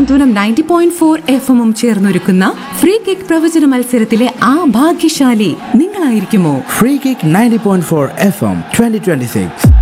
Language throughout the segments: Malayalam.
സാന്ത്വനം നയൻറ്റി പോയിന്റ് ഫോർ എഫ് എമ്മും ചേർന്നൊരുക്കുന്ന ഫ്രീ കിക്ക് പ്രവചന മത്സരത്തിലെ ആ ഭാഗ്യശാലി നിങ്ങളായിരിക്കുമോ Free Kick 90.4 FM 2026.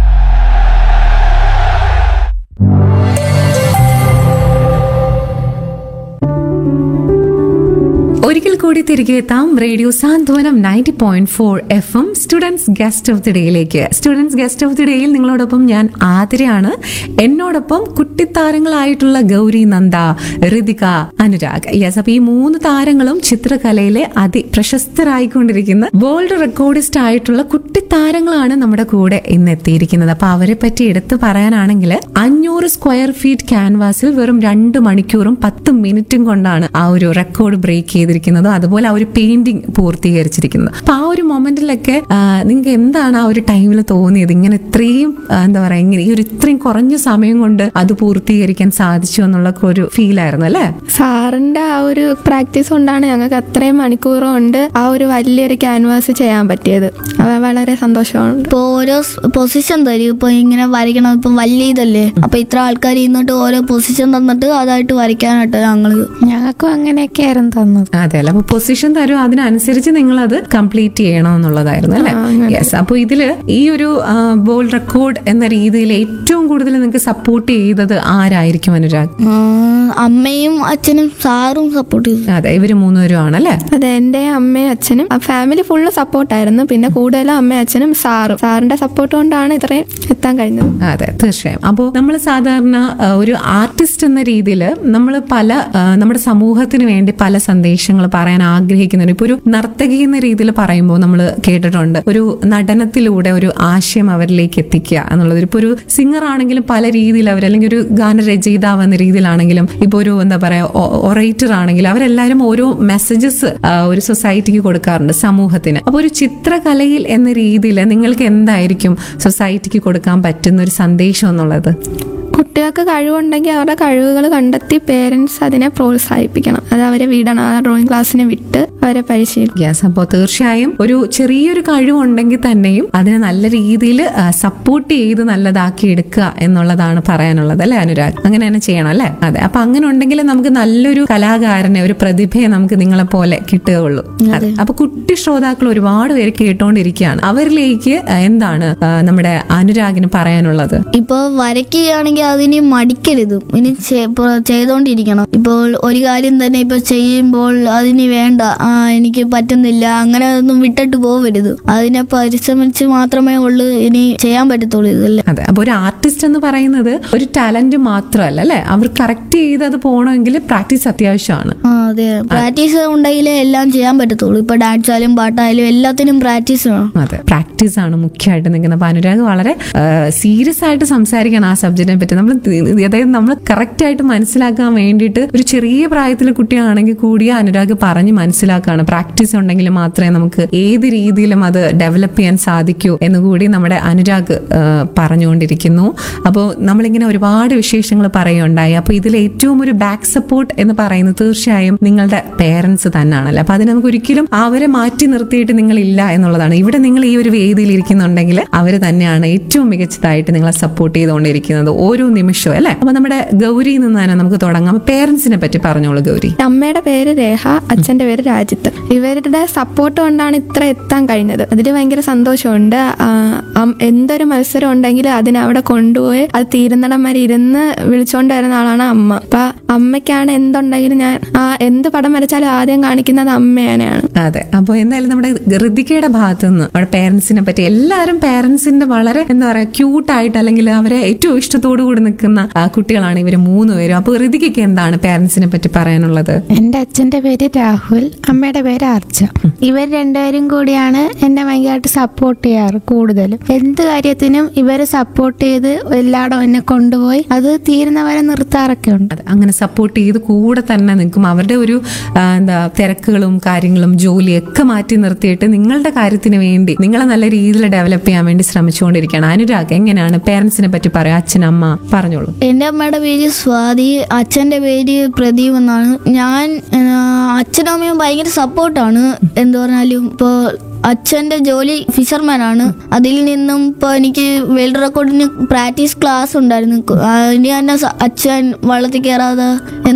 ഒരിക്കൽ കൂടി തിരികെ എത്താം radio Santhwanam ninety point four F M students guest of the ഡേയിലേക്ക് സ്റ്റുഡൻസ് ഗസ്റ്റ് ഓഫ് ദി ഡേയിൽ നിങ്ങളോടൊപ്പം ഞാൻ ആതിരയാണ് എന്നോടൊപ്പം കുട്ടിത്താരങ്ങളായിട്ടുള്ള ഗൗരി നന്ദ ഋതിക അനുരാഗ് യെസ് അപ്പൊ ഈ മൂന്ന് താരങ്ങളും ചിത്രകലയിലെ അതി പ്രശസ്തരായിക്കൊണ്ടിരിക്കുന്ന വേൾഡ് റെക്കോർഡിസ്റ്റ് ആയിട്ടുള്ള കുട്ടിത്താരങ്ങളാണ് നമ്മുടെ കൂടെ ഇന്ന് എത്തിയിരിക്കുന്നത് അപ്പൊ അവരെ പറ്റി എടുത്തു പറയാനാണെങ്കിൽ അഞ്ഞൂറ് സ്ക്വയർ ഫീറ്റ് ക്യാൻവാസിൽ വെറും രണ്ട് മണിക്കൂറും പത്ത് മിനിറ്റും കൊണ്ടാണ് ആ ഒരു റെക്കോർഡ് ബ്രേക്ക് ചെയ്തിരിക്കുന്നതും അതുപോലെ ആ ഒരു പെയിന്റിംഗ് പൂർത്തീകരിച്ചിരിക്കുന്നത് അപ്പൊ ആ ഒരു മൊമെന്റിലൊക്കെ നിങ്ങൾക്ക് എന്താണ് ആ ഒരു ടൈമിൽ തോന്നിയത് ഇങ്ങനെ ഇത്രയും ആ, എന്താ പറയാ ഇങ്ങനെ ഈ ഒരു ഇത്രയും കുറഞ്ഞ സമയം കൊണ്ട് അത് പൂർത്തീകരിക്കാൻ സാധിച്ചു എന്നുള്ള ഒരു ഫീൽ ആയിരുന്നു അല്ലേ സാറിന്റെ ആ ഒരു പ്രാക്ടീസ് കൊണ്ടാണ് ഞങ്ങൾക്ക് അത്രയും മണിക്കൂർ കൊണ്ട് ആ ഒരു വലിയൊരു ക്യാൻവാസ് ചെയ്യാൻ പറ്റിയത് അത് വളരെ സന്തോഷമുണ്ട് ഇപ്പൊ ഓരോ പൊസിഷൻ തരും ഇപ്പൊ ഇങ്ങനെ വരയ്ക്കണം ഇപ്പൊ വലിയ ഇതല്ലേ അപ്പൊ ഇത്ര ആൾക്കാർ ഇന്നിട്ട് ഓരോ പൊസിഷൻ തന്നിട്ട് അതായിട്ട് വരയ്ക്കാനായിട്ട് ഞങ്ങള് ഞങ്ങൾക്കും അങ്ങനെയൊക്കെ ആയിരുന്നു തന്നത് അതെ അല്ല അപ്പൊ പൊസിഷൻ തരും അതിനനുസരിച്ച് നിങ്ങൾ അത് കംപ്ലീറ്റ് ചെയ്യണം എന്നുള്ളതായിരുന്നു അല്ലേ യെസ് അപ്പൊ ഇതില് ഈ ഒരു വേൾഡ് റെക്കോർഡ് എന്ന രീതിയിൽ ഏറ്റവും കൂടുതൽ നിങ്ങൾക്ക് സപ്പോർട്ട് ചെയ്തത് ആരായിരിക്കും അനുരാഗ് ആ, അമ്മയും അച്ഛനും സാറും സപ്പോർട്ട് ചെയ്തു അതെ ഇവര് മൂന്നുപേരും ആണല്ലേ അതെ എൻ്റെ അമ്മയും അച്ഛനും ആ ഫാമിലി ഫുള്ള് സപ്പോർട്ടായിരുന്നു പിന്നെ കൂടുതലും അമ്മയും അച്ഛനും സാറും സാറിന്റെ സപ്പോർട്ട് കൊണ്ടാണ് ഇത്രയും എത്താൻ കഴിഞ്ഞത് അതെ തീർച്ചയായും അപ്പോൾ നമ്മൾ സാധാരണ ആ, ഒരു ആർട്ടിസ്റ്റ് എന്ന രീതിയിൽ നമ്മൾ പല ആ, നമ്മുടെ സമൂഹത്തിന് വേണ്ടി പല സന്ദേശങ്ങൾ പറയാൻ ആഗ്രഹിക്കുന്നുണ്ട് ഇപ്പൊ ഒരു നർത്തകി എന്ന രീതിയിൽ പറയുമ്പോൾ നമ്മൾ കേട്ടിട്ടുണ്ട് ഒരു നടനത്തിലൂടെ ഒരു ആശയം അവരിലേക്ക് എത്തിക്കുക എന്നുള്ളത് ഇപ്പൊ ഒരു സിംഗർ ആണെങ്കിലും പല രീതിയിൽ അവർ അല്ലെങ്കിൽ ഒരു ഗാനരചയിതാവ് എന്ന രീതിയിലാണെങ്കിലും ഇപ്പൊ ഒരു എന്താ പറയാ ഒറേറ്റർ ആണെങ്കിലും അവരെല്ലാവരും ഓരോ മെസ്സേജസ് ഒരു സൊസൈറ്റിക്ക് കൊടുക്കാറുണ്ട് സമൂഹത്തിന് അപ്പൊ ഒരു ചിത്രകലയിൽ എന്ന രീതിയിൽ നിങ്ങൾക്ക് എന്തായിരിക്കും സൊസൈറ്റിക്ക് കൊടുക്കാൻ പറ്റുന്ന ഒരു സന്ദേശം എന്നുള്ളത് കുട്ടികൾക്ക് കഴിവുണ്ടെങ്കിൽ അവരുടെ കഴിവുകൾ കണ്ടെത്തി പേരൻസ് അതിനെ പ്രോത്സാഹിപ്പിക്കണം അത് അവരെ വിടണം ആ ഡ്രോയിങ് ക്ലാസ്സിനെ വിട്ട് അവരെ പരിശീലിക്കും യെസ് അപ്പോൾ തീർച്ചയായും ഒരു ചെറിയൊരു കഴിവുണ്ടെങ്കിൽ തന്നെയും അതിനെ നല്ല രീതിയിൽ സപ്പോർട്ട് ചെയ്ത് നല്ലതാക്കി എടുക്കുക എന്നുള്ളതാണ് പറയാനുള്ളത് അല്ലേ അനുരാഗ് അങ്ങനെ തന്നെ ചെയ്യണം അല്ലേ അതെ അപ്പൊ അങ്ങനെ ഉണ്ടെങ്കിൽ നമുക്ക് നല്ലൊരു കലാകാരനെ ഒരു പ്രതിഭയെ നമുക്ക് നിങ്ങളെ പോലെ കിട്ടുകയുള്ളൂ അതെ അപ്പൊ കുട്ടി ശ്രോതാക്കൾ ഒരുപാട് പേര് കേട്ടോണ്ടിരിക്കുകയാണ് അവരിലേക്ക് ആ, എന്താണ് ആ, നമ്മുടെ അനുരാഗിന് പറയാനുള്ളത് ഇപ്പൊ വരയ്ക്കുകയാണെങ്കിൽ അതിന് മടിക്കരുത് ഇനി ചെ- ഇപ്പൊ ചെയ്തോണ്ടിരിക്കണം ഇപ്പോൾ ഒരു കാര്യം തന്നെ ഇപ്പൊ ചെയ്യുമ്പോൾ അതിന് വേണ്ട ആ എനിക്ക് പറ്റുന്നില്ല അങ്ങനെ ഒന്നും വിട്ടിട്ട് പോവരുത് അതിനെ പരിശ്രമിച്ച് മാത്രമേ ഉള്ളൂ ഇനി ചെയ്യാൻ പറ്റത്തുള്ളൂ ഇതല്ലേ അതെ അപ്പൊ ഒരു ആർട്ടിസ്റ്റ് എന്ന് പറയുന്നത് ഒരു ടാലന്റ് മാത്രമല്ല അല്ലെ അവർ കറക്റ്റ് ചെയ്ത് അത് പോകണമെങ്കിൽ പ്രാക്ടീസ് അത്യാവശ്യമാണ് ആ അതെ പ്രാക്ടീസ് ഉണ്ടെങ്കിലേ എല്ലാം ചെയ്യാൻ പറ്റത്തുള്ളൂ ഇപ്പൊ ഡാൻസ് ആയാലും പാട്ടായാലും എല്ലാത്തിനും പ്രാക്ടീസ് വേണം അതെ പ്രാക്ടീസ് ആണ് മുഖ്യമായിട്ട് നിൽക്കുന്നത് അപ്പൊ അനുരാഗ് വളരെ സീരിയസ് ആയിട്ട് സംസാരിക്കണം ആ സബ്ജക്റ്റിനെ പറ്റി നമ്മൾ അതായത് നമ്മൾ കറക്റ്റ് ആയിട്ട് മനസ്സിലാക്കാൻ വേണ്ടിയിട്ട് ഒരു ചെറിയ പ്രായത്തിലെ കുട്ടിയാണെങ്കിൽ കൂടി അനുരാഗ് പറഞ്ഞ് മനസ്സിലാക്കുകയാണ് പ്രാക്ടീസ് ഉണ്ടെങ്കിൽ മാത്രമേ നമുക്ക് ഏത് രീതിയിലും അത് ഡെവലപ്പ് ചെയ്യാൻ സാധിക്കൂ എന്ന് കൂടി നമ്മുടെ അനുരാഗ് ആ, പറഞ്ഞുകൊണ്ടിരിക്കുന്നു അപ്പോൾ നമ്മളിങ്ങനെ ഒരുപാട് വിശേഷങ്ങൾ പറയുകയുണ്ടായി അപ്പോൾ ഇതിൽ ഏറ്റവും ഒരു ബാക്ക് സപ്പോർട്ട് എന്ന് പറയുന്നത് തീർച്ചയായും നിങ്ങളുടെ പേരൻസ് തന്നെയാണല്ലോ അപ്പൊ അതിന് നമുക്ക് ഒരിക്കലും അവരെ മാറ്റി നിർത്തിയിട്ട് നിങ്ങളില്ല എന്നുള്ളതാണ് ഇവിടെ നിങ്ങൾ ഈ ഒരു വേദിയിൽ ഇരിക്കുന്നുണ്ടെങ്കിൽ അവർ തന്നെയാണ് ഏറ്റവും മികച്ചതായിട്ട് നിങ്ങളെ സപ്പോർട്ട് ചെയ്തുകൊണ്ടിരിക്കുന്നത് ഓരോ നിമിഷവും അല്ലെ അപ്പൊ നമ്മുടെ ഗൗരി നിന്ന് തന്നെ നമുക്ക് തുടങ്ങാം പേരൻസിനെ പറ്റി പറഞ്ഞോളൂ ഗൗരി അമ്മയുടെ പേര് രേഖ അച്ഛന്റെ പേര് രാജിത്ത് ഇവരുടെ സപ്പോർട്ട് കൊണ്ടാണ് ഇത്ര എത്താൻ കഴിഞ്ഞത് അതിൽ ഭയങ്കര സന്തോഷമുണ്ട് ആ, അം- എന്തൊരു മത്സരം ഉണ്ടെങ്കിലും അതിനെ അവിടെ കൊണ്ടുപോയി അത് തീരുന്നിടം വരെ ഇരുന്ന് വിളിച്ചോണ്ട് വരുന്ന ആളാണ് അമ്മ അപ്പൊ അമ്മയ്ക്കാണ് എന്തുണ്ടെങ്കിലും ഞാൻ ആ എന്ത് പടം വരച്ചാലും ആദ്യം കാണിക്കുന്നത് അമ്മേനെയാണ് അതെ അപ്പോൾ എന്തായാലും നമ്മുടെ ഋതികയുടെ ഭാഗത്തു നിന്ന് നമ്മുടെ പേരൻസിനെ പറ്റി എല്ലാവരും പേരൻസിന്റെ വളരെ എന്താ പറയാ ക്യൂട്ടായിട്ട് അല്ലെങ്കിൽ അവരെ ഏറ്റവും ഇഷ്ടത്തോടു കൂടി നിൽക്കുന്ന ആ, കുട്ടികളാണ് ഇവര് മൂന്ന് പേരും അപ്പോൾ ഋതികയ്ക്ക് എന്താണ് പേരൻസിനെ പറ്റി പറയാനുള്ളത് എൻ്റെ അച്ഛൻ്റെ പേര് രാഹുൽ അമ്മയുടെ പേര് അർച്ച ഇവർ രണ്ടുപേരും കൂടിയാണ് എന്നെ ഭയങ്കരമായിട്ട് സപ്പോർട്ട് ചെയ്യാറ് കൂടുതലും എന്ത് കാര്യത്തിനും ഇവർ സപ്പോർട്ട് ചെയ്ത് എല്ലായിടവും എന്നെ കൊണ്ടുപോയി അത് തീരുന്നവരെ നിർത്താറൊക്കെ ഉണ്ട് അതെ, അങ്ങനെ സപ്പോർട്ട് ചെയ്ത് കൂടെ തന്നെ നിൽക്കും അവരുടെ ഒരു ആ, എന്താ തിരക്കുകളും കാര്യങ്ങളും ജോലിയൊക്കെ മാറ്റി നിർത്തിയിട്ട് നിങ്ങളുടെ കാര്യത്തിന് വേണ്ടി നിങ്ങളെ നല്ല രീതിയിൽ ഡെവലപ്പ് ചെയ്യാൻ വേണ്ടി ശ്രമിച്ചുകൊണ്ടിരിക്കുകയാണ് അനുരാഗ് എങ്ങനെയാണ് പേരൻസിനെ പറ്റി പറയാം അച്ഛനമ്മ പറഞ്ഞോളൂ എൻ്റെ അമ്മയുടെ പേര് സ്വാതി അച്ഛൻ്റെ പേര് പ്രദീപ് എന്നാണ് ഞാൻ ആ, അച്ഛനും അമ്മയും ഭയങ്കര സപ്പോർട്ടാണ് എന്ത് പറഞ്ഞാലും ഇപ്പോൾ അച്ഛൻ്റെ ജോലി ഫിഷർമാനാണ് അതിൽ നിന്നും ഇപ്പോൾ എനിക്ക് വേൾഡ് റെക്കോർഡിന് പ്രാക്ടീസ് ക്ലാസ് ഉണ്ടായിരുന്നു അതിന് തന്നെ സ- അച്ഛൻ വള്ളത്തിൽ കയറാതെ